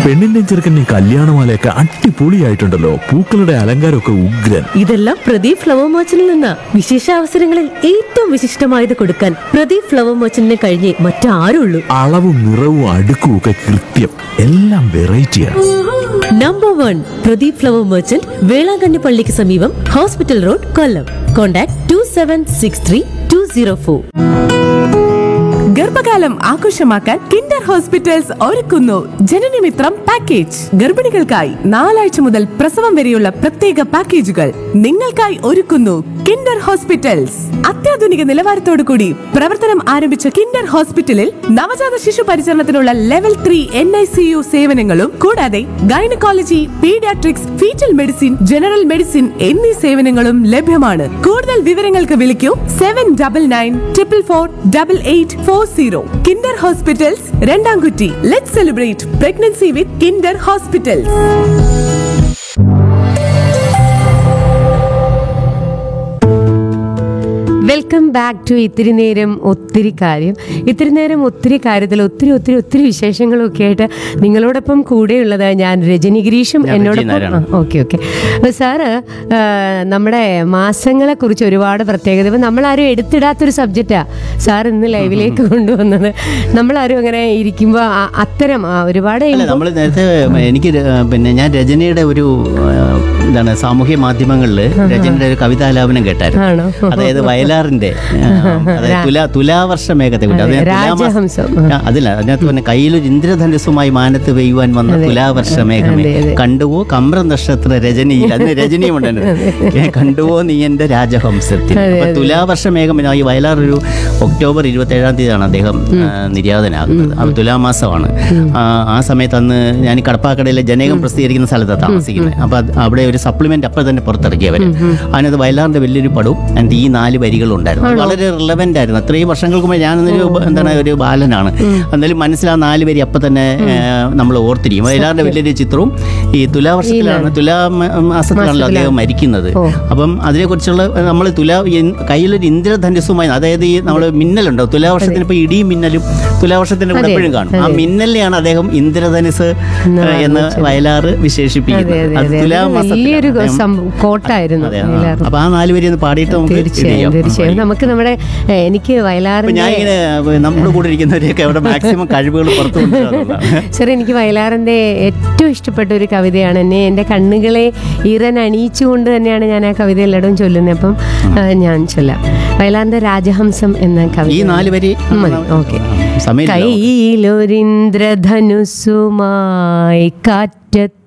പെണ്ണിന്റെ ചെറുക്കൻ്റെ കല്യാണമാലയൊക്കെ അടിപൊളിയായിട്ടുണ്ടല്ലോ പൂക്കളുടെ അലങ്കാരമൊക്കെ ഉഗ്രൻ ഇതെല്ലാം പ്രദീപ് ഫ്ലവർ മർച്ചന്റിൽ നിന്ന് വിശേഷ അവസരങ്ങളിൽ ഏറ്റവും വിശിഷ്ടമായത് കൊടുക്കാൻ പ്രദീപ് ഫ്ലവർ മർച്ചന്റിനെ കഴിഞ്ഞേ മറ്റാരുള്ളൂ അളവും നിറവും അടുക്കും ഒക്കെ കൃത്യം എല്ലാം വെറൈറ്റിയാണ് number one Pradeep flower merchant Velankanni പള്ളിക്ക് സമീപം hospital road Kollam contact two seven six three two zero four ഗർഭകാലം ആഘോഷമാക്കാൻ കിൻഡർ ഹോസ്പിറ്റൽസ് ഒരുക്കുന്നു ജനനമിത്രം പാക്കേജ് ഗർഭിണികൾക്കായി നാലാഴ്ച മുതൽ പ്രസവം വരെയുള്ള പ്രത്യേക പാക്കേജുകൾ നിങ്ങൾക്കായി ഒരുക്കുന്നു കിൻഡർ ഹോസ്പിറ്റൽസ് അത്യാധുനിക നിലവാരത്തോടു കൂടി പ്രവർത്തനം ആരംഭിച്ച കിൻഡർ ഹോസ്പിറ്റലിൽ നവജാത ശിശു പരിചരണത്തിനുള്ള level three N I C U സേവനങ്ങളും കൂടാതെ gynaecology paediatrics foetal medicine general medicine എന്നീ സേവനങ്ങളും ലഭ്യമാണ് കൂടുതൽ വിവരങ്ങൾക്ക് വിളിക്കൂ seven double nine triple four double eight four zero kinder hospitals Randamkutty let celebrate pregnancy with kinder hospitals welcome back to ഇത്തിരി നേരം ഒത്തിരി കാര്യം ഇത്തിരി നേരം ഒത്തിരി കാര്യത്തിൽ ഒത്തിരി ഒത്തിരി ഒത്തിരി വിശേഷങ്ങളും ഒക്കെ ആയിട്ട് നിങ്ങളോടൊപ്പം കൂടെയുള്ളത് ഞാൻ രജനി ഗിരീഷും എന്നോടൊപ്പം ഓക്കെ ഓക്കെ സാറ് ആ, നമ്മുടെ മാസങ്ങളെ കുറിച്ച് ഒരുപാട് പ്രത്യേകത ഇപ്പം നമ്മളാരും എടുത്തിടാത്തൊരു സബ്ജക്റ്റാ സാർ ഇന്ന് ലൈവിലേക്ക് കൊണ്ടുവന്നത് നമ്മളാരും അങ്ങനെ ഇരിക്കുമ്പോൾ അത്തരം ആ, ഒരുപാട് അല്ല നമ്മൾ നേരത്തെ എനിക്ക് ര- പിന്നെ ഞാൻ രജനിയുടെ ഒരു ആ, എന്താണ് സാമൂഹ്യ മാധ്യമങ്ങളിൽ രജനിയുടെ ഒരു കവിതാലാപനം കേട്ടായിരുന്നു ആണോ? അതായത് വയലാറിന്റെ ആ, അതായത് തുലാ തുലാവർഷ മേഘത്തെ കുറിച്ച് അത് ഞാൻ തുലാമാസ- രാജഹംസം. ആ, അതില്ല അതിനകത്ത് പറഞ്ഞ കയ്യിലൊരു ഇന്ദ്രധനുസുമായി മാനത്ത് പെയ്യുവാൻ വന്ന തുലാവർഷ മേഘമേ അതെ, അതെ. കണ്ടുവോ കമ്ര നക്ഷത്ര രജനിയിൽ അതിന് രജനിയും ഉണ്ടായിരുന്നു കണ്ടുവോ നീ എന്റെ രാജഹംസത്തിൽ അപ്പൊ തുലാവർഷ മേഘം പിന്നെ ഈ വയലാർ ഒരു ഒക്ടോബർ ഇരുപത്തി ഏഴാം തീയതിയാണ് അദ്ദേഹം ആ, നിര്യാതനാകുന്നത് അത് തുലാമാസമാണ് ആ, ആ സമയത്ത് അന്ന് ഞാൻ ഈ കടപ്പാക്കടയിലെ ജനകം പ്രസിദ്ധീകരിക്കുന്ന സ്ഥലത്താണ് താമസിക്കുന്നത് അപ്പൊ അത് അവിടെ ഒരു സപ്ലിമെന്റ് അപ്പോൾ തന്നെ പുറത്തിറക്കിയവർ അതിനകത്ത് വയലാറിന്റെ വലിയൊരു പടവും അതിന്റെ ഈ നാല് വരികളും ഉണ്ടായിരുന്നു അത് വളരെ റിലവന്റ് ആയിരുന്നു അത്രയും വർഷങ്ങൾക്ക് മുമ്പ് ഞാനൊരു എന്താണ് ഒരു ബാലനാണ് എന്നാലും മനസ്സിൽ ആ നാല് വരി അപ്പം തന്നെ നമ്മൾ ഓർത്തിരിക്കും വയലാറിന്റെ വലിയൊരു ചിത്രവും ഈ തുലാവർഷത്തിലാണ് തുലാ മ- മാസത്തിലാണല്ലോ അദ്ദേഹം മരിക്കുന്നത് അപ്പം അതിനെക്കുറിച്ചുള്ള നമ്മൾ തുലാ ഇൻ- കയ്യിലൊരു ഇന്ദ്രധനുസുമായി അതായത് ഈ നമ്മൾ മിന്നലുണ്ടോ തുലാവർഷത്തിന് ഇപ്പോൾ ഇടിയും മിന്നലും തുലാവർഷത്തിന്റെ കൂടെ എപ്പോഴും കാണും ആ മിന്നലിനെയാണ് അദ്ദേഹം ഇന്ദ്രധനുസ് ഏഹ്, എന്ന് വയലാറ് വിശേഷിപ്പിക്കുന്നത് അതെ, അത് അതെ. തുലാമാസത്തിലാണ് വലിയൊരു അദ്ദേഹം- സം- കോട്ടായിരുന്നു അതെ, ആ. വയലാർ. അപ്പൊ ആ നാല് വരി ഒന്ന് പാടിയിട്ട് നമുക്ക് ഇത് തീർച്ചയായും ചെയ്യാം. തീർച്ചയായും ആ, നമുക്ക് നമ്മുടെ ഏ, എനിക്ക് അപ്പൊ വയലാറിന്റെ ഞാനിങ്ങനെ നമ്മുടെ കൂടെ ഇരിക്കുന്നവരെയൊക്കെ അവിടെ മാക്സിമം കഴിവുകൾ പുറത്തു കൊണ്ടുവരാന്നുള്ളതാണ് സാർ എനിക്ക് വയലാറിന്റെ ഏറ്റവും ഇഷ്ടപ്പെട്ട ഒരു കവിതയാണ് എന്നെ എൻ്റെ കണ്ണുകളെ ഈറൻ അണിയിച്ചുകൊണ്ട് തന്നെയാണ് ഞാൻ ആ കവിത എല്ലായിടവും ചൊല്ലുന്നത് അപ്പം ആ, ഞാൻ ചൊല്ലാം വയലാറിന്റെ രാജഹംസം എന്ന ഈ കവിത നാല് വരി മതി ഓക്കെ സമയം കയ്യിലൊരിന്ദ്രധനുസുമായി കാറ്റത്ത്